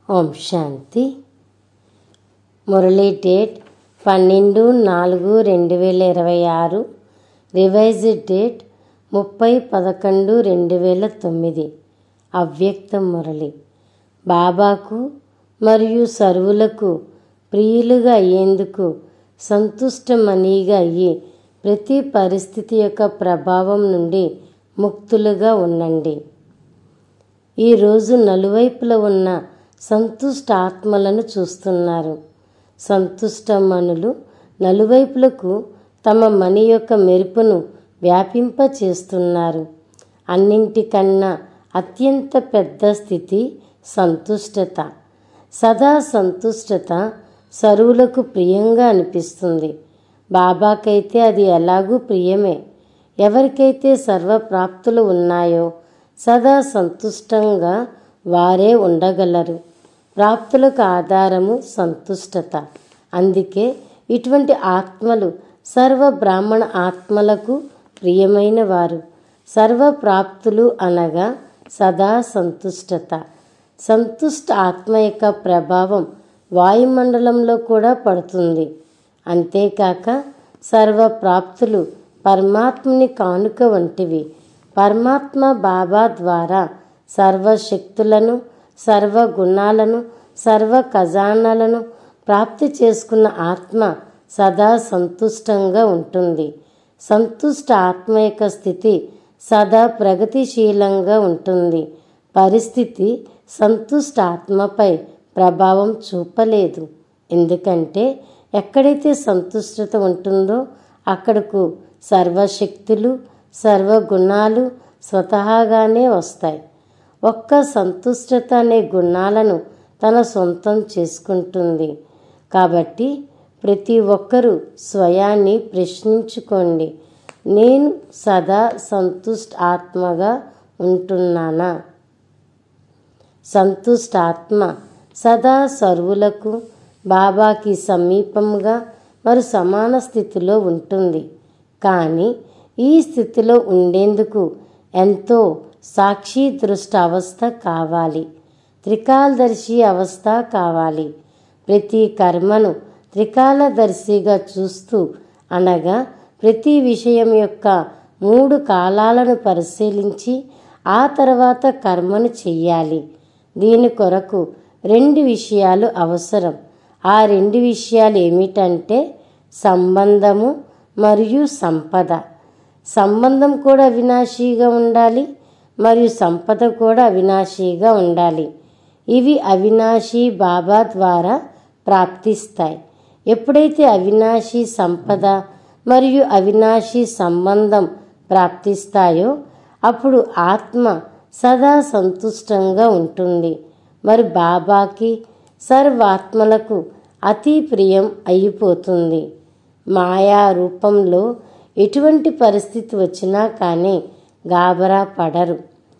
ఓం శాంతి Murali date పన్నెండు నాలుగు రెండు వేల ఇరవై ఆరు రివైజ్డ్ డేట్ ముప్పై పదకొండు రెండు వేల తొమ్మిది అవ్యక్త మురళి బాబాకు మరియు సర్వులకు ప్రియులుగా అయ్యేందుకు సంతుష్టమణిగా అయ్యి ప్రతి పరిస్థితి యొక్క ప్రభావం నుండి ముక్తులుగా ఉండండి ఈరోజు నలువైపులా ఉన్న సంతుష్ట ఆత్మలను చూస్తున్నారు సంతుష్టమనులు నలువైపులకు తమ మణి యొక్క మెరుపును వ్యాపింప చేస్తున్నారు అన్నింటికన్నా అత్యంత పెద్ద స్థితి సంతుష్టత సదా సంతుష్టత సరువులకు ప్రియంగా అనిపిస్తుంది బాబాకైతే అది ఎలాగూ ప్రియమే ఎవరికైతే సర్వప్రాప్తులు ఉన్నాయో సదా సంతుష్టంగా వారే ఉండగలరు ప్రాప్తులకు ఆధారము సంతుష్టత అందుకే ఇటువంటి ఆత్మలు సర్వ బ్రాహ్మణ ఆత్మలకు ప్రియమైన వారు సర్వప్రాప్తులు అనగా సదా సంతుష్టత సంతుష్ట ఆత్మ యొక్క ప్రభావం వాయుమండలంలో కూడా పడుతుంది అంతేకాక సర్వప్రాప్తులు పరమాత్మని కానుక వంటివి పరమాత్మ బాబా ద్వారా సర్వశక్తులను సర్వ గుణాలను సర్వ ఖజానాలను ప్రాప్తి చేసుకున్న ఆత్మ సదా సంతుష్టంగా ఉంటుంది సంతుష్ట ఆత్మ యొక్క స్థితి సదా ప్రగతిశీలంగా ఉంటుంది పరిస్థితి సంతుష్ట ఆత్మపై ప్రభావం చూపలేదు ఎందుకంటే ఎక్కడైతే సంతుష్టత ఉంటుందో అక్కడకు సర్వశక్తులు సర్వగుణాలు స్వతహాగానే వస్తాయి ఒక్క సంతుష్టత అనే గుణాలను తన సొంతం చేసుకుంటుంది కాబట్టి ప్రతి ఒక్కరూ స్వయాన్ని ప్రశ్నించుకోండి నేను సదా సంతుష్ట ఆత్మగా ఉంటున్నానా సంతుష్ట ఆత్మ సదా సర్వులకు బాబాకి సమీపంగా మరి సమాన స్థితిలో ఉంటుంది కానీ ఈ స్థితిలో ఉండేందుకు ఎంతో సాక్షి దృష్ట అవస్థ కావాలి త్రికాలదర్శి అవస్థ కావాలి ప్రతి కర్మను త్రికాలదర్శిగా చూస్తూ అనగా ప్రతి విషయం యొక్క మూడు కాలాలను పరిశీలించి ఆ తర్వాత కర్మను చెయ్యాలి దీని కొరకు రెండు విషయాలు అవసరం ఆ రెండు విషయాలు ఏమిటంటే సంబంధము మరియు సంపద సంబంధం కూడా అవినాశీగా ఉండాలి మరియు సంపద కూడా అవినాశీగా ఉండాలి ఇవి అవినాశీ బాబా ద్వారా ప్రాప్తిస్తాయి ఎప్పుడైతే అవినాశీ సంపద మరియు అవినాశీ సంబంధం ప్రాప్తిస్తాయో అప్పుడు ఆత్మ సదా సంతుష్టంగా ఉంటుంది మరి బాబాకి సర్వాత్మలకు అతి ప్రియం అయిపోతుంది మాయా రూపంలో ఎటువంటి పరిస్థితి వచ్చినా కానీ గాబరా పడరు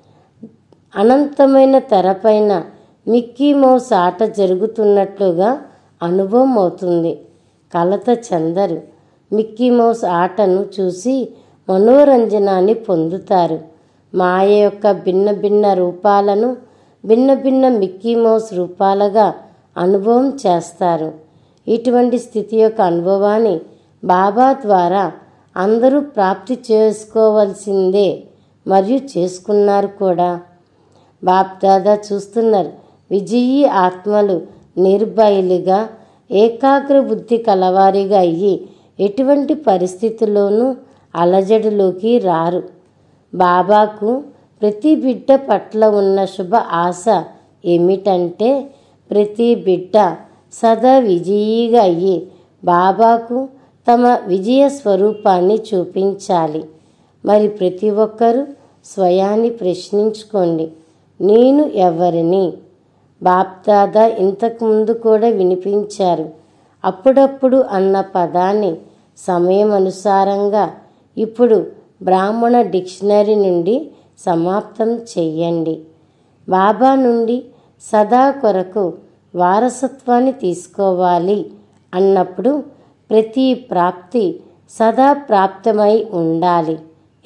అనంతమైన తెరపైన మిక్కీ మౌస్ ఆట జరుగుతున్నట్లుగా అనుభవం అవుతుంది కలత చెందరు మిక్కీ మౌస్ ఆటను చూసి మనోరంజనాన్ని పొందుతారు మాయ యొక్క భిన్న భిన్న రూపాలను భిన్న భిన్న మిక్కీ మౌస్ రూపాలుగా అనుభవం చేస్తారు ఇటువంటి స్థితి యొక్క అనుభవాన్ని బాబా ద్వారా అందరూ ప్రాప్తి చేసుకోవలసిందే మరియు చేసుకున్నారు కూడా బాప్దాదా చూస్తున్నారు విజయీ ఆత్మలు నిర్భయులుగా ఏకాగ్ర బుద్ధి కలవారిగా అయ్యి ఎటువంటి పరిస్థితుల్లోనూ అలజడిలోకి రారు బాబాకు ప్రతి బిడ్డ పట్ల ఉన్న శుభ ఆశ ఏమిటంటే ప్రతి బిడ్డ సదా విజయీగా అయ్యి బాబాకు తమ విజయ స్వరూపాన్ని చూపించాలి మరి ప్రతి ఒక్కరూ స్వయాన్ని ప్రశ్నించుకోండి నేను ఎవరిని బాప్దాదా ఇంతకుముందు కూడా వినిపించారు అప్పుడప్పుడు అన్న పదాన్ని సమయం అనుసారంగా ఇప్పుడు బ్రాహ్మణ డిక్షనరీ నుండి సమాప్తం చెయ్యండి బాబా నుండి సదా కొరకు వారసత్వాన్ని తీసుకోవాలి అన్నప్పుడు ప్రతి ప్రాప్తి సదా ప్రాప్తమై ఉండాలి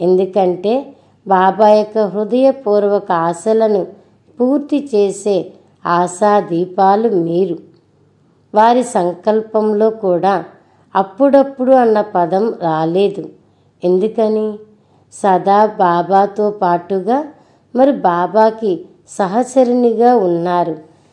ఎందుకంటే బాబా యొక్క హృదయపూర్వక ఆశలను పూర్తి చేసే ఆశా దీపాలు మీరు వారి సంకల్పంలో కూడా అప్పుడప్పుడు అన్న పదం రాలేదు ఎందుకని సదా బాబాతో పాటుగా మరి బాబాకి సహచరునిగా ఉన్నారు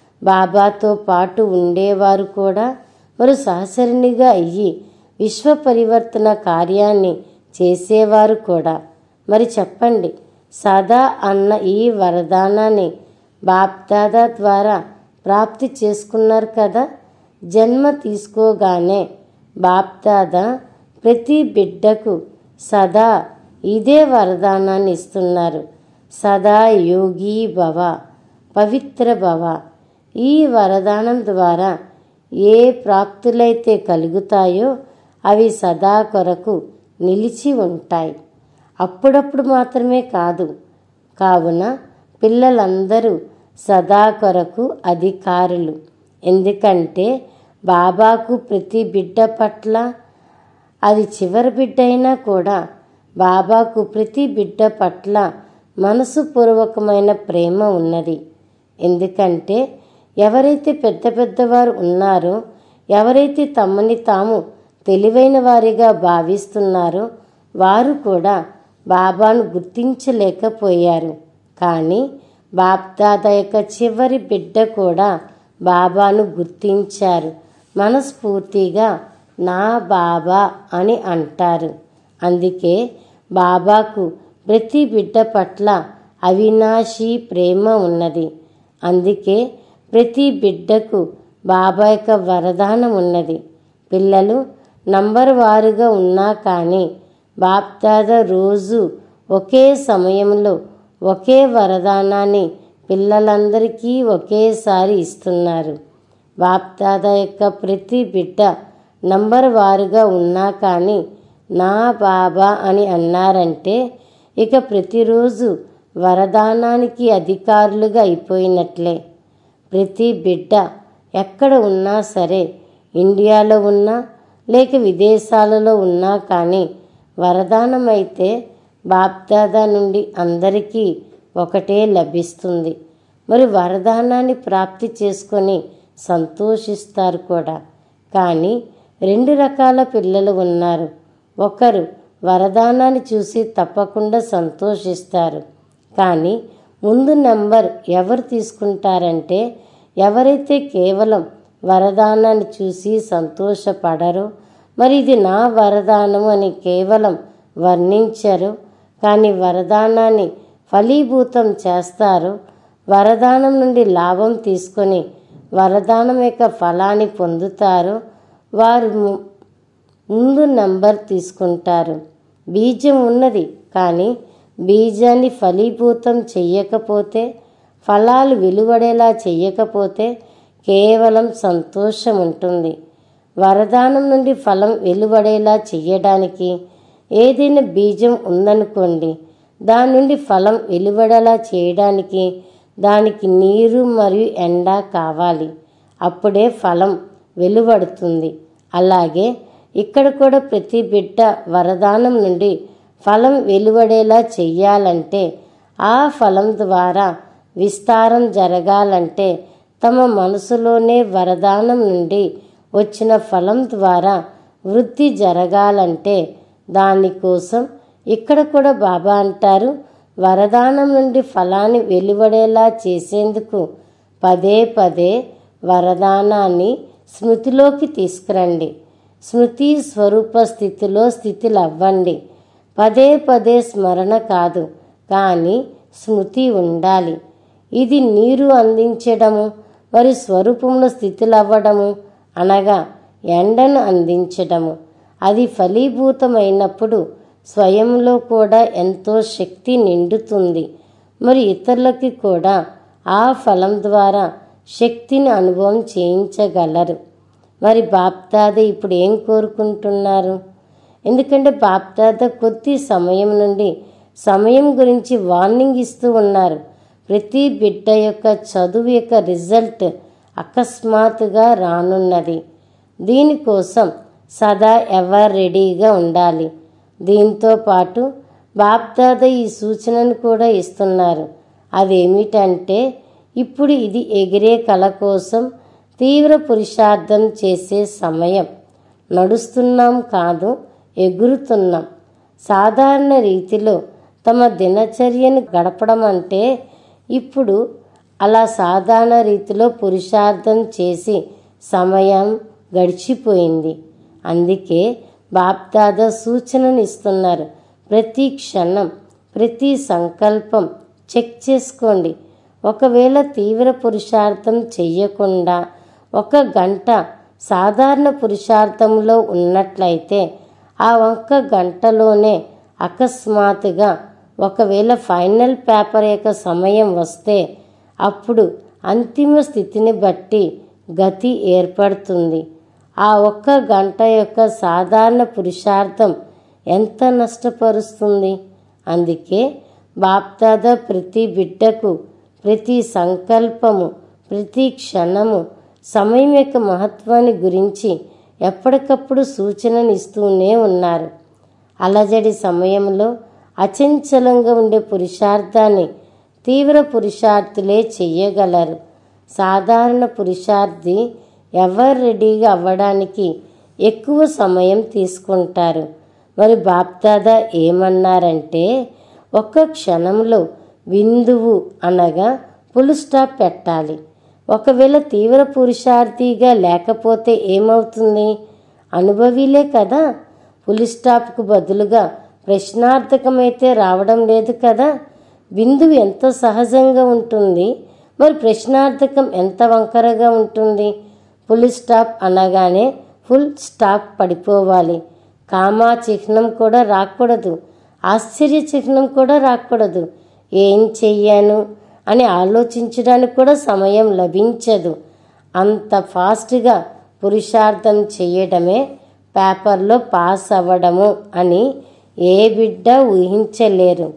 బాబాతో పాటు ఉండేవారు కూడా మరి సహచరునిగా అయ్యి విశ్వ పరివర్తన కార్యాన్ని చేసేవారు కూడా మరి చెప్పండి సదా అన్న ఈ వరదానాన్ని బాప్దాదా ద్వారా ప్రాప్తి చేసుకున్నారు కదా జన్మ తీసుకోగానే బాప్దాదా ప్రతి బిడ్డకు సదా ఇదే వరదానాన్ని ఇస్తున్నారు సదా యోగి భవ పవిత్ర భవ ఈ వరదానం ద్వారా ఏ ప్రాప్తులైతే కలుగుతాయో అవి సదా కొరకు నిలిచి ఉంటాయి అప్పుడప్పుడు మాత్రమే కాదు కావున పిల్లలందరూ సదా కొరకు అధికారులు ఎందుకంటే బాబాకు ప్రతి బిడ్డ పట్ల అది చివరి బిడ్డ అయినా కూడా బాబాకు ప్రతి బిడ్డ పట్ల మనసుపూర్వకమైన ప్రేమ ఉన్నది ఎందుకంటే ఎవరైతే పెద్ద పెద్దవారు ఉన్నారో ఎవరైతే తమని తాము తెలివైన వారిగా భావిస్తున్నారో వారు కూడా బాబాను గుర్తించలేకపోయారు కానీ బాప్దాద యొక్క చివరి బిడ్డ కూడా బాబాను గుర్తించారు మనస్ఫూర్తిగా నా బాబా అని అంటారు అందుకే బాబాకు ప్రతి బిడ్డ పట్ల అవినాశి ప్రేమ ఉన్నది అందుకే ప్రతి బిడ్డకు బాబా యొక్క వరదానం ఉన్నది పిల్లలు నంబర్ వారుగా ఉన్నా కానీ బాప్దాద రోజు ఒకే సమయంలో ఒకే వరదానాన్ని పిల్లలందరికీ ఒకేసారి ఇస్తున్నారు బాప్దాద యొక్క ప్రతి బిడ్డ నంబర్ వారుగా ఉన్నా కానీ నా బాబా అని అన్నారంటే ఇక ప్రతిరోజు వరదానానికి అధికారులుగా అయిపోయినట్లే ప్రతి బిడ్డ ఎక్కడ ఉన్నా సరే ఇండియాలో ఉన్నా లేక విదేశాలలో ఉన్నా కానీ వరదానం అయితే బాప్దాదా నుండి అందరికీ ఒకటే లభిస్తుంది మరి వరదానాన్ని ప్రాప్తి చేసుకొని సంతోషిస్తారు కూడా కానీ రెండు రకాల పిల్లలు ఉన్నారు ఒకరు వరదానాన్ని చూసి తప్పకుండా సంతోషిస్తారు కానీ ముందు నెంబర్ ఎవరు తీసుకుంటారంటే ఎవరైతే కేవలం వరదానాన్ని చూసి సంతోషపడరో మరి ఇది నా వరదానం అని కేవలం వర్ణించరు కానీ వరదానాన్ని ఫలీభూతం చేస్తారు వరదానం నుండి లాభం తీసుకొని వరదానం యొక్క ఫలాన్ని పొందుతారు వారు ము- ముందు నంబర్ తీసుకుంటారు బీజం ఉన్నది కానీ బీజాన్ని ఫలీభూతం చెయ్యకపోతే ఫలాలు వెలువడేలా చెయ్యకపోతే కేవలం సంతోషం ఉంటుంది వరదానం నుండి ఫలం వెలువడేలా చెయ్యడానికి ఏదైనా బీజం ఉందనుకోండి దాని నుండి ఫలం వెలువడేలా చేయడానికి దానికి నీరు మరియు ఎండ కావాలి అప్పుడే ఫలం వెలువడుతుంది అలాగే ఇక్కడ కూడా ప్రతి బిడ్డ వరదానం నుండి ఫలం వెలువడేలా చెయ్యాలంటే ఆ ఫలం ద్వారా విస్తారం జరగాలంటే తమ మనసులోనే వరదానం నుండి వచ్చిన ఫలం ద్వారా వృద్ధి జరగాలంటే దానికోసం ఇక్కడ కూడా బాబా అంటారు వరదానం నుండి ఫలాన్ని వెలువడేలా చేసేందుకు పదే పదే వరదానాన్ని స్మృతిలోకి తీసుకురండి స్మృతి స్వరూప స్థితిలో స్థితిలు అవ్వండి పదే పదే స్మరణ కాదు కానీ స్మృతి ఉండాలి ఇది నీరు అందించడము మరి స్వరూపంలో స్థితులు అవ్వడము అనగా ఎండను అందించడము అది ఫలీభూతమైనప్పుడు స్వయంలో కూడా ఎంతో శక్తి నిండుతుంది మరి ఇతరులకి కూడా ఆ ఫలం ద్వారా శక్తిని అనుభవం చేయించగలరు మరి బాప్దాద ఇప్పుడు ఏం కోరుకుంటున్నారు ఎందుకంటే బాప్దాద కొద్ది సమయం నుండి సమయం గురించి వార్నింగ్ ఇస్తూ ఉన్నారు ప్రతి బిడ్డ యొక్క చదువు యొక్క రిజల్ట్ అకస్మాత్తుగా రానున్నది దీనికోసం సదా ఎవర్ రెడీగా ఉండాలి దీంతో పాటు బాప్దాద ఈ సూచనను కూడా ఇస్తున్నారు అదేమిటంటే ఇప్పుడు ఇది ఎగిరే కళ కోసం తీవ్ర పురుషార్థం చేసే సమయం నడుస్తున్నాం కాదు ఎగురుతున్నాం సాధారణ రీతిలో తమ దినచర్యను గడపడం అంటే ఇప్పుడు అలా సాధారణ రీతిలో పురుషార్థం చేసి సమయం గడిచిపోయింది అందుకే బాప్దాద సూచనలు ఇస్తున్నారు ప్రతి క్షణం ప్రతి సంకల్పం చెక్ చేసుకోండి ఒకవేళ తీవ్ర పురుషార్థం చెయ్యకుండా ఒక గంట సాధారణ పురుషార్థంలో ఉన్నట్లయితే ఆ ఒక్క గంటలోనే అకస్మాత్తుగా ఒకవేళ ఫైనల్ పేపర్ యొక్క సమయం వస్తే అప్పుడు అంతిమ స్థితిని బట్టి గతి ఏర్పడుతుంది ఆ ఒక్క గంట యొక్క సాధారణ పురుషార్థం ఎంత నష్టపరుస్తుంది అందుకే బాప్దాద ప్రతి బిడ్డకు ప్రతి సంకల్పము ప్రతి క్షణము సమయం యొక్క మహత్వాన్ని గురించి ఎప్పటికప్పుడు సూచనలు ఇస్తూనే ఉన్నారు అలజడి సమయంలో అచంచలంగా ఉండే పురుషార్థాన్ని తీవ్ర పురుషార్థులే చెయ్యగలరు సాధారణ పురుషార్థి ఎవరు రెడీగా అవ్వడానికి ఎక్కువ సమయం తీసుకుంటారు మరి బాప్దాదా ఏమన్నారంటే ఒక్క క్షణంలో బిందువు అనగా ఫుల్ స్టాప్ పెట్టాలి ఒకవేళ తీవ్ర పురుషార్థిగా లేకపోతే ఏమవుతుంది అనుభవీలే కదా ఫుల్ స్టాప్కు బదులుగా ప్రశ్నార్థకమైతే రావడం లేదు కదా బిందువు ఎంత సహజంగా ఉంటుంది మరి ప్రశ్నార్థకం ఎంత వంకరగా ఉంటుంది ఫుల్ స్టాప్ అనగానే ఫుల్ స్టాప్ పడిపోవాలి కామా చిహ్నం కూడా రాకూడదు ఆశ్చర్య చిహ్నం కూడా రాకూడదు ఏం చెయ్యాను అని ఆలోచించడానికి కూడా సమయం లభించదు అంత ఫాస్ట్గా పురుషార్థం చేయడమే పేపర్లో పాస్ అవ్వడము అని ఏ బిడ్డ ఊహించలేరు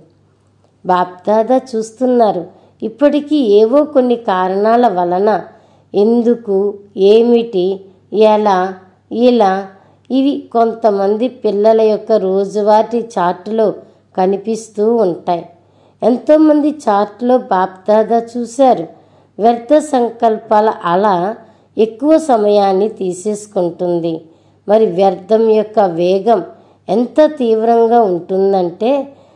బాప్దాదా చూస్తున్నారు ఇప్పటికీ ఏవో కొన్ని కారణాల వలన ఎందుకు ఏమిటి ఎలా ఇలా ఇవి కొంతమంది పిల్లల యొక్క రోజువారీ చార్టులో కనిపిస్తూ ఉంటాయి ఎంతోమంది చార్ట్లో బాప్దాదా చూశారు వ్యర్థ సంకల్పాల అల ఎక్కువ సమయాన్ని తీసేసుకుంటుంది మరి వ్యర్థం యొక్క వేగం ఎంత తీవ్రంగా ఉంటుందంటే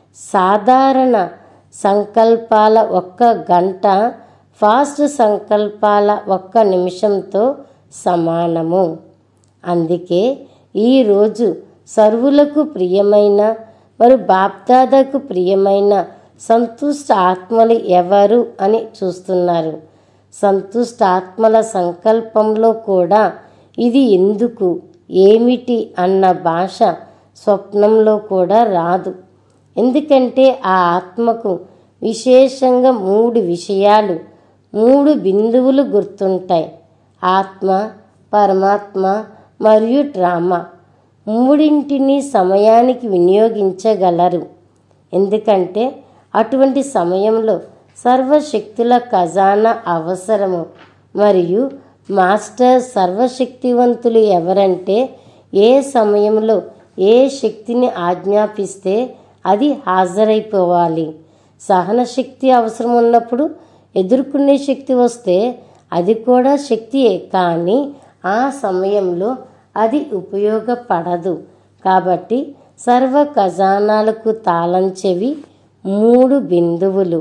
సాధారణ సంకల్పాల ఒక్క గంట ఫాస్ట్ సంకల్పాల ఒక్క నిమిషంతో సమానము అందుకే ఈరోజు సర్వులకు ప్రియమైన మరి బాప్దాదాకు ప్రియమైన సంతుష్ట ఆత్మలు ఎవరు అని చూస్తున్నారు సంతుష్ట ఆత్మల సంకల్పంలో కూడా ఇది ఎందుకు ఏమిటి అన్న భాష స్వప్నంలో కూడా రాదు ఎందుకంటే ఆ ఆత్మకు విశేషంగా మూడు విషయాలు మూడు బిందువులు గుర్తుంటాయి ఆత్మ పరమాత్మ మరియు డ్రామా మూడింటిని సమయానికి వినియోగించగలరు ఎందుకంటే అటువంటి సమయంలో సర్వశక్తుల ఖజానా అవసరము మరియు మాస్టర్ సర్వశక్తివంతులు ఎవరంటే ఏ సమయంలో ఏ శక్తిని ఆజ్ఞాపిస్తే అది హాజరైపోవాలి సహన శక్తి అవసరం ఉన్నప్పుడు ఎదుర్కొనే శక్తి వస్తే అది కూడా శక్తియే కానీ ఆ సమయంలో అది ఉపయోగపడదు కాబట్టి సర్వ ఖజానాలకు తాళం చెవి మూడు బిందువులు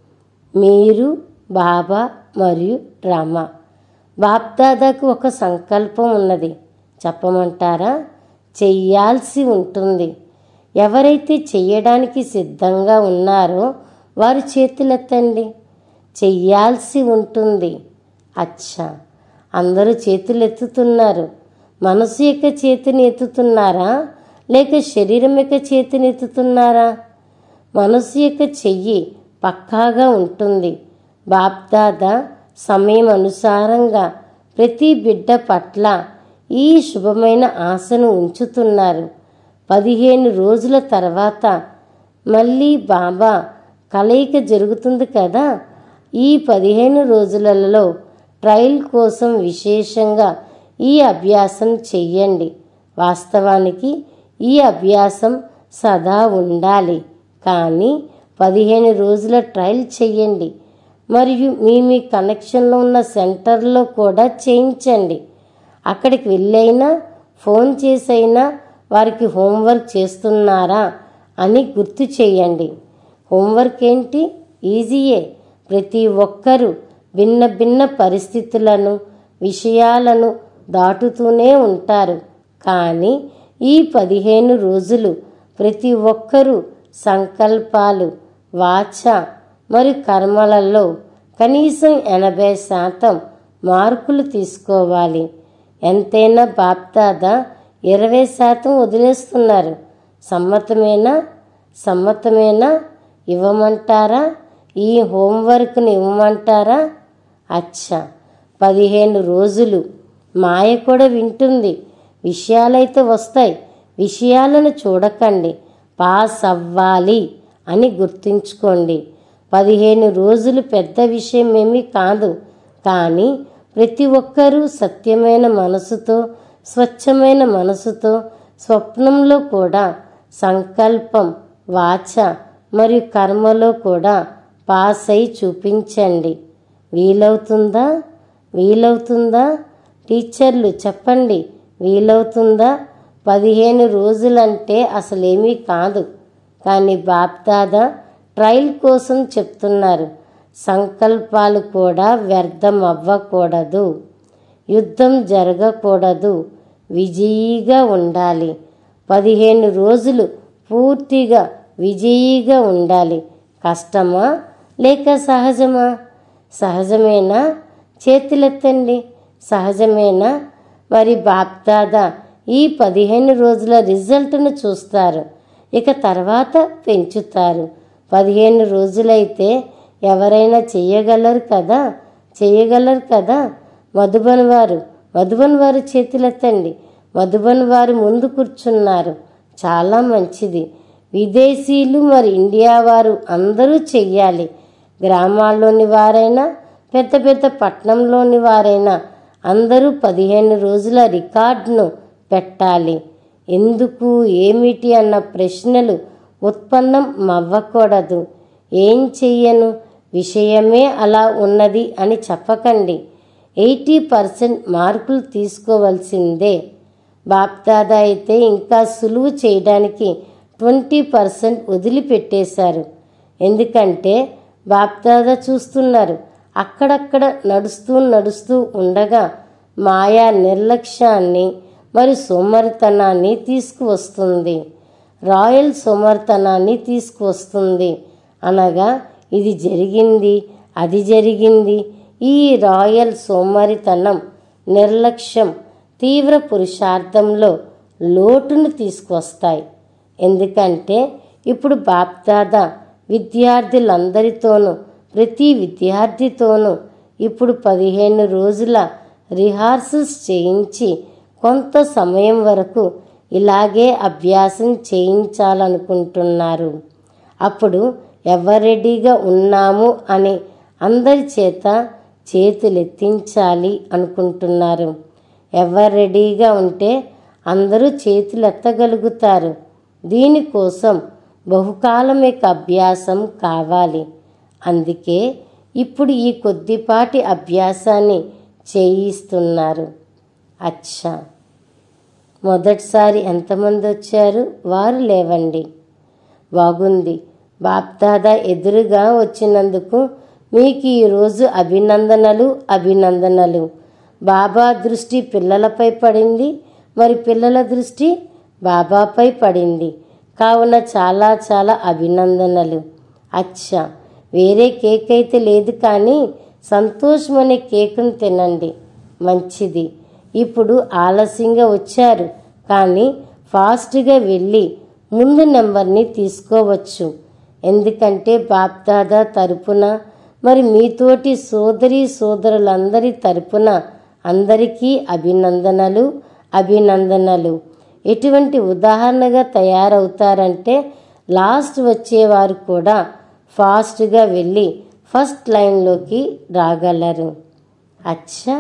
మీరు బాబా మరియు రామ బాప్దాదాకు ఒక సంకల్పం ఉన్నది చెప్పమంటారా చెయ్యాల్సి ఉంటుంది ఎవరైతే చెయ్యడానికి సిద్ధంగా ఉన్నారో వారు చేతులెత్తండి చెయ్యాల్సి ఉంటుంది అచ్చా అందరూ చేతులు ఎత్తుతున్నారు మనసు యొక్క చేతిని ఎత్తుతున్నారా లేక శరీరం యొక్క చేతిని ఎత్తుతున్నారా మనసు యొక్క చెయ్యి పక్కాగా ఉంటుంది బాప్దాదా సమయం అనుసారంగా ప్రతి బిడ్డ పట్ల ఈ శుభమైన ఆశను ఉంచుతున్నారు పదిహేను రోజుల తర్వాత మళ్ళీ బాబా కలయిక జరుగుతుంది కదా ఈ పదిహేను రోజులలో ట్రయల్ కోసం విశేషంగా ఈ అభ్యాసం చెయ్యండి వాస్తవానికి ఈ అభ్యాసం సదా ఉండాలి కానీ పదిహేను రోజుల ట్రయల్ చెయ్యండి మరియు మీ మీ కనెక్షన్లో ఉన్న సెంటర్లో కూడా చేయించండి అక్కడికి వెళ్ళైనా ఫోన్ చేసైనా వారికి హోంవర్క్ చేస్తున్నారా అని గుర్తు చేయండి హోంవర్క్ ఏంటి ఈజీయే ప్రతి ఒక్కరూ భిన్న భిన్న పరిస్థితులను విషయాలను దాటుతూనే ఉంటారు కానీ ఈ పదిహేను రోజులు ప్రతి ఒక్కరూ సంకల్పాలు వాచ మరియు కర్మలలో కనీసం ఎనభై శాతం మార్కులు తీసుకోవాలి ఎంతైనా బాప్దాదా ఇరవై శాతం వదిలేస్తున్నారు సమ్మతమేనా సమ్మతమేనా ఇవ్వమంటారా ఈ హోంవర్క్ని ఇవ్వమంటారా అచ్చా పదిహేను రోజులు మాయ కూడా వింటుంది విషయాలైతే వస్తాయి విషయాలను చూడకండి పాస్ అవ్వాలి అని గుర్తుంచుకోండి పదిహేను రోజులు పెద్ద విషయం ఏమీ కాదు కానీ ప్రతి ఒక్కరూ సత్యమైన మనసుతో స్వచ్ఛమైన మనసుతో స్వప్నంలో కూడా సంకల్పం వాచ మరియు కర్మలో కూడా పాస్ అయి చూపించండి వీలవుతుందా వీలవుతుందా టీచర్లు చెప్పండి వీలవుతుందా పదిహేను రోజులంటే అసలేమీ కాదు కానీ బాప్దాదా ట్రయల్ కోసం చెప్తున్నారు సంకల్పాలు కూడా వ్యర్థం అవ్వకూడదు యుద్ధం జరగకూడదు విజయీగా ఉండాలి పదిహేను రోజులు పూర్తిగా విజయీగా ఉండాలి కష్టమా లేక సహజమా సహజమేనా చేతులెత్తండి సహజమేనా మరి బాప్దాదా ఈ పదిహేను రోజుల రిజల్ట్ను చూస్తారు ఇక తర్వాత పెంచుతారు పదిహేను రోజులైతే ఎవరైనా చెయ్యగలరు కదా చేయగలరు కదా మధుబన్ వారు మధుబన్ వారు చేతులెత్తండి మధుబన్ వారు ముందు కూర్చున్నారు చాలా మంచిది విదేశీయులు మరి ఇండియా వారు అందరూ చెయ్యాలి గ్రామాల్లోని వారైనా పెద్ద పెద్ద పట్టణంలోని వారైనా అందరూ పదిహేను రోజుల రికార్డును పెట్టాలి ఎందుకు ఏమిటి అన్న ప్రశ్నలు ఉత్పన్నం అవ్వకూడదు ఏం చెయ్యను విషయమే అలా ఉన్నది అని చెప్పకండి ఎయిటీ పర్సెంట్ మార్కులు తీసుకోవాల్సిందే బాప్దాదా అయితే ఇంకా సులువు చేయడానికి ట్వంటీ పర్సెంట్ వదిలిపెట్టేశారు ఎందుకంటే బాప్దాదా చూస్తున్నారు అక్కడక్కడ నడుస్తూ నడుస్తూ ఉండగా మాయా నిర్లక్ష్యాన్ని మరి సోమరితనాన్ని తీసుకువస్తుంది రాయల్ సోమరితనాన్ని తీసుకువస్తుంది అనగా ఇది జరిగింది అది జరిగింది ఈ రాయల్ సోమరితనం నిర్లక్ష్యం తీవ్ర పురుషార్థంలో లోటును తీసుకువస్తాయి ఎందుకంటే ఇప్పుడు బాప్దాదా విద్యార్థులందరితోనూ ప్రతి విద్యార్థితోనూ ఇప్పుడు పదిహేను రోజుల రిహార్సల్స్ చేయించి కొంత సమయం వరకు ఇలాగే అభ్యాసం చేయించాలనుకుంటున్నారు అప్పుడు ఎవరు రెడీగా ఉన్నాము అని అందరి చేత చేతులెత్తించాలి అనుకుంటున్నారు ఎవరు రెడీగా ఉంటే అందరూ చేతులెత్తగలుగుతారు దీనికోసం బహుకాలం యొక్క అభ్యాసం కావాలి అందుకే ఇప్పుడు ఈ కొద్దిపాటి అభ్యాసాన్ని చేయిస్తున్నారు అచ్చా మొదటిసారి ఎంతమంది వచ్చారు వారు లేవండి బాగుంది బాప్దాదా ఎదురుగా వచ్చినందుకు మీకు ఈరోజు అభినందనలు అభినందనలు బాబా దృష్టి పిల్లలపై పడింది మరి పిల్లల దృష్టి బాబాపై పడింది కావున చాలా చాలా అభినందనలు అచ్చా వేరే కేక్ అయితే లేదు కానీ సంతోషం అనే కేకును తినండి మంచిది ఇప్పుడు ఆలస్యంగా వచ్చారు కానీ ఫాస్ట్గా వెళ్ళి ముందు నెంబర్ని తీసుకోవచ్చు ఎందుకంటే బాప్దాదా తరపున మరి మీతోటి సోదరి సోదరులందరి తరపున అందరికీ అభినందనలు అభినందనలు ఎటువంటి ఉదాహరణగా తయారవుతారంటే లాస్ట్ వచ్చేవారు కూడా ఫాస్ట్గా వెళ్ళి ఫస్ట్ లైన్లోకి రాగలరు అచ్చా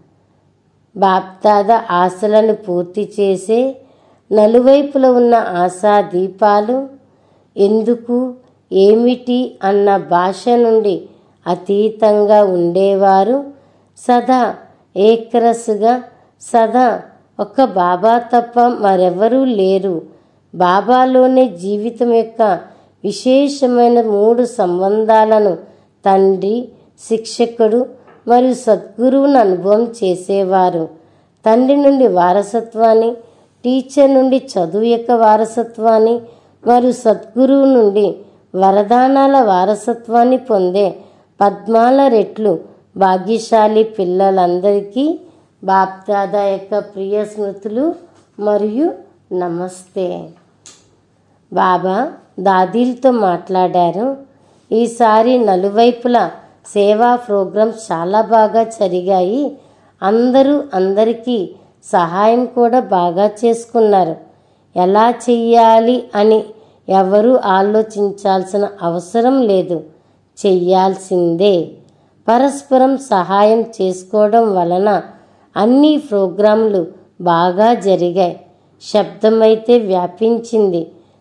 బాప్దాద ఆశలను పూర్తి చేసే నలువైపుల ఉన్న ఆశా దీపాలు ఎందుకు ఏమిటి అన్న భాష నుండి అతీతంగా ఉండేవారు సదా ఏకరస్గా సదా ఒక్క బాబా తప్ప మరెవరూ లేరు బాబాలోనే జీవితం యొక్క విశేషమైన మూడు సంబంధాలను తండ్రి శిక్షకుడు మరియు సద్గురువును అనుభవం చేసేవారు తండ్రి నుండి వారసత్వాన్ని టీచర్ నుండి చదువు యొక్క వారసత్వాన్ని మరియు సద్గురువు నుండి వరదానాల వారసత్వాన్ని పొందే పద్మాల రెట్లు భాగ్యశాలి పిల్లలందరికీ బాప్దాదా యొక్క ప్రియ స్మృతులు మరియు నమస్తే బాబా దాదీలతో మాట్లాడారు ఈసారి నలువైపుల సేవా ప్రోగ్రామ్స్ చాలా బాగా జరిగాయి అందరూ అందరికీ సహాయం కూడా బాగా చేసుకున్నారు ఎలా చెయ్యాలి అని ఎవరూ ఆలోచించాల్సిన అవసరం లేదు చెయ్యాల్సిందే పరస్పరం సహాయం చేసుకోవడం వలన అన్ని ప్రోగ్రాంలు బాగా జరిగాయి శబ్దమైతే వ్యాపించింది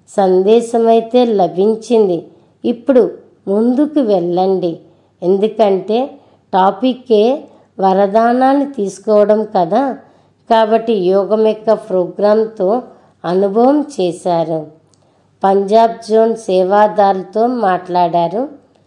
సందేశమైతే లభించింది ఇప్పుడు ముందుకు వెళ్ళండి ఎందుకంటే టాపిక్కే వరదానాన్ని తీసుకోవడం కదా కాబట్టి యోగం యొక్క ప్రోగ్రాంతో అనుభవం చేశారు పంజాబ్ జోన్ సేవాదారులతో మాట్లాడారు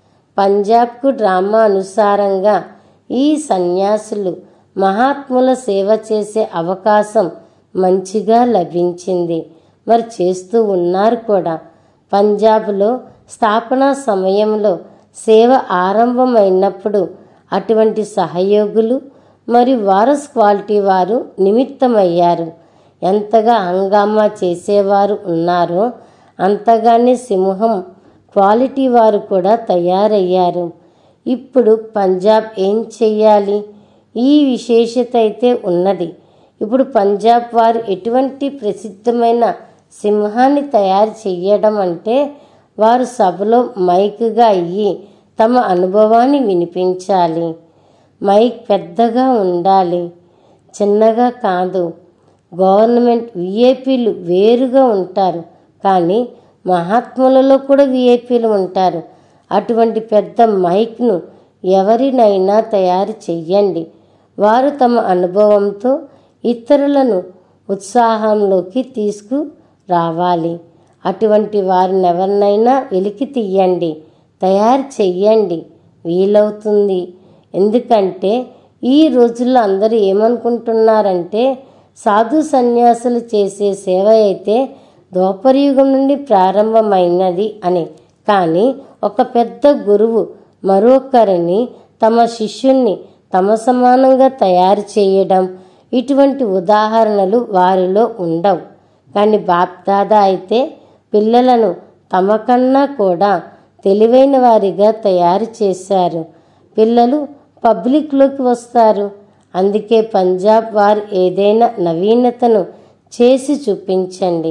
పంజాబ్కు డ్రామా అనుసారంగా ఈ సన్యాసులు మహాత్ముల సేవ చేసే అవకాశం మంచిగా లభించింది మరి చేస్తూ ఉన్నారు కూడా పంజాబ్లో స్థాపన సమయంలో సేవ ఆరంభమైనప్పుడు అటువంటి సహయోగులు మరియు వారస్ క్వాలిటీ వారు నిమిత్తమయ్యారు ఎంతగా హంగామా చేసేవారు ఉన్నారో అంతగానే సింహం క్వాలిటీ వారు కూడా తయారయ్యారు ఇప్పుడు పంజాబ్ ఏం చెయ్యాలి ఈ విశేషత అయితే ఉన్నది ఇప్పుడు పంజాబ్ వారు ఎటువంటి ప్రసిద్ధమైన సింహాన్ని తయారు చెయ్యడం అంటే వారు సభలో మైక్గా అయ్యి తమ అనుభవాన్ని వినిపించాలి మైక్ పెద్దగా ఉండాలి చిన్నగా కాదు గవర్నమెంట్ విఐపీలు వేరుగా ఉంటారు కానీ మహాత్ములలో కూడా విఐపీలు ఉంటారు అటువంటి పెద్ద మైక్ను ఎవరినైనా తయారు చెయ్యండి వారు తమ అనుభవంతో ఇతరులను ఉత్సాహంలోకి తీసుకు రావాలి అటువంటి వారిని ఎవరినైనా వెలికి తీయండి తయారు చెయ్యండి వీలవుతుంది ఎందుకంటే ఈ రోజుల్లో అందరూ ఏమనుకుంటున్నారంటే సాధు సన్యాసులు చేసే సేవ అయితే ద్వాపరయుగం నుండి ప్రారంభమైనది అని కానీ ఒక పెద్ద గురువు మరొకరిని తమ శిష్యుణ్ణి తమ సమానంగా తయారు చేయడం ఇటువంటి ఉదాహరణలు వారిలో ఉండవు కానీ బాప్దాదా అయితే పిల్లలను తమ కన్నా కూడా తెలివైన వారిగా తయారు చేశారు పిల్లలు పబ్లిక్లోకి వస్తారు అందుకే పంజాబ్ వారు ఏదైనా నవీనతను చేసి చూపించండి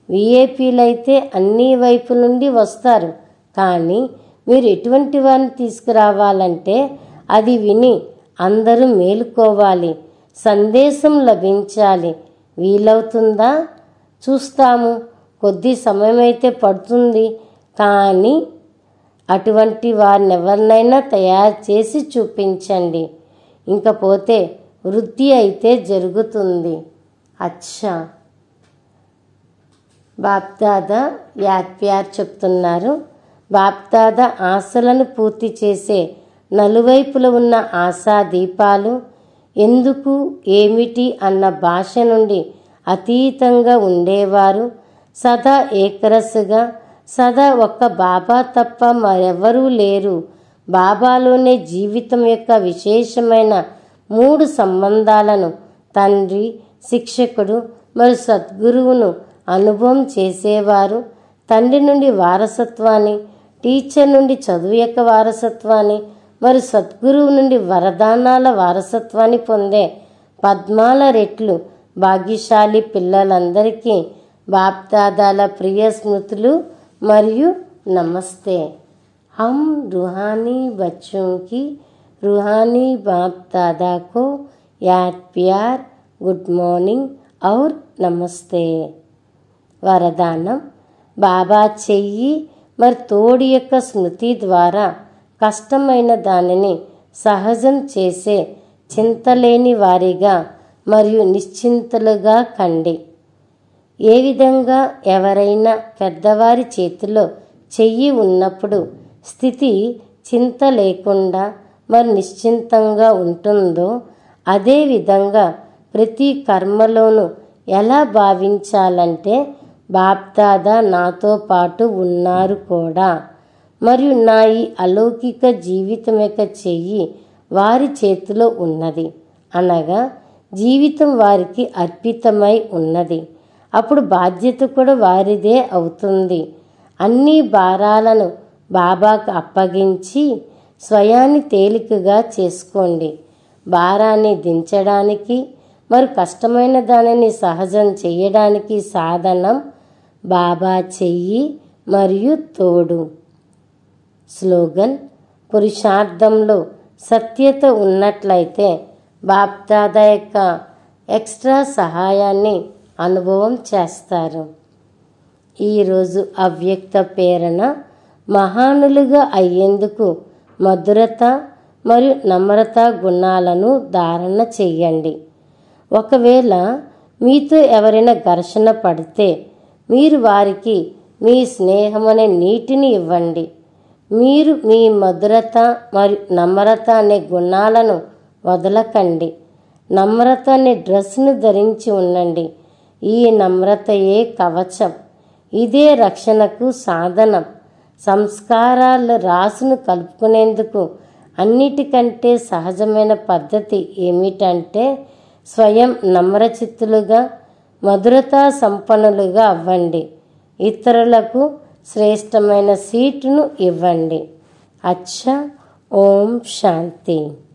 విఏపీలైతే అన్ని వైపు నుండి వస్తారు కానీ మీరు ఎటువంటి వారిని తీసుకురావాలంటే అది విని అందరూ మేలుకోవాలి సందేశం లభించాలి వీలవుతుందా చూస్తాము కొద్ది సమయం అయితే పడుతుంది కానీ అటువంటి వారిని ఎవరినైనా తయారు చేసి చూపించండి ఇంకపోతే వృద్ధి అయితే జరుగుతుంది అచ్చా బాప్దాదా యాద్ ప్యార్ చెప్తున్నారు బాప్దాదా ఆశలను పూర్తి చేసే నలువైపుల ఉన్న ఆశా దీపాలు ఎందుకు ఏమిటి అన్న భాష నుండి అతీతంగా ఉండేవారు సదా ఏకరస్సుగా సదా ఒక్క బాబా తప్ప మరెవరూ లేరు బాబాలోనే జీవితం యొక్క విశేషమైన మూడు సంబంధాలను తండ్రి శిక్షకుడు మరియు సద్గురువును అనుభవం చేసేవారు తండ్రి నుండి వారసత్వాన్ని టీచర్ నుండి చదువు యొక్క వారసత్వాన్ని మరి సద్గురువు నుండి వరదానాల వారసత్వాన్ని పొందే పద్మాల రెట్లు భాగ్యశాలి పిల్లలందరికీ బాప్దాదాల ప్రియ స్మృతులు మరియు నమస్తే हम रूहानी बच्चों की रूहानी बाप दादा को याद प्यार गुड మార్నింగ్ और నమస్తే వరదానం బాబా చెయ్యి మరి తోడి యొక్క స్మృతి ద్వారా కష్టమైన దానిని సహజం చేసే చింతలేని వారిగా మరియు నిశ్చింతలుగా కండి ఏ విధంగా ఎవరైనా పెద్దవారి చేతిలో చెయ్యి ఉన్నప్పుడు స్థితి చింత లేకుండా మరి నిశ్చింతంగా ఉంటుందో అదే విధంగా ప్రతి కర్మలోనూ ఎలా భావించాలంటే బాప్దాదా నాతో పాటు ఉన్నారు కూడా మరియు నా ఈ అలౌకిక జీవితం యొక్క చెయ్యి వారి చేతిలో ఉన్నది అనగా జీవితం వారికి అర్పితమై ఉన్నది అప్పుడు బాధ్యత కూడా వారిదే అవుతుంది అన్ని భారాలను బాబాకు అప్పగించి స్వయాన్ని తేలికగా చేసుకోండి భారాన్ని దించడానికి మరి కష్టమైన దానిని సహజం చేయడానికి సాధనం బాబా చెయ్యి మరియు తోడు స్లోగన్ పురుషార్థంలో సత్యత ఉన్నట్లయితే బాప్దాదా యొక్క ఎక్స్ట్రా సహాయాన్ని అనుభవం చేస్తారు ఈరోజు అవ్యక్త ప్రేరణ మహానులుగా అయ్యేందుకు మధురత మరియు నమ్రత గుణాలను ధారణ చెయ్యండి ఒకవేళ మీతో ఎవరైనా ఘర్షణ పడితే మీరు వారికి మీ స్నేహం అనే నీటిని ఇవ్వండి మీరు మీ మధురత మరియు నమ్రత అనే గుణాలను వదలకండి నమ్రత అనే డ్రెస్ను ధరించి ఉండండి ఈ నమ్రతయే కవచం ఇదే రక్షణకు సాధనం సంస్కారాల రాసును కలుపుకునేందుకు అన్నిటికంటే సహజమైన పద్ధతి ఏమిటంటే స్వయం నమ్రచిత్తులుగా మధురతా సంపన్నులుగా అవ్వండి ఇతరులకు శ్రేష్టమైన సీటును ఇవ్వండి అచ్చ ఓం శాంతి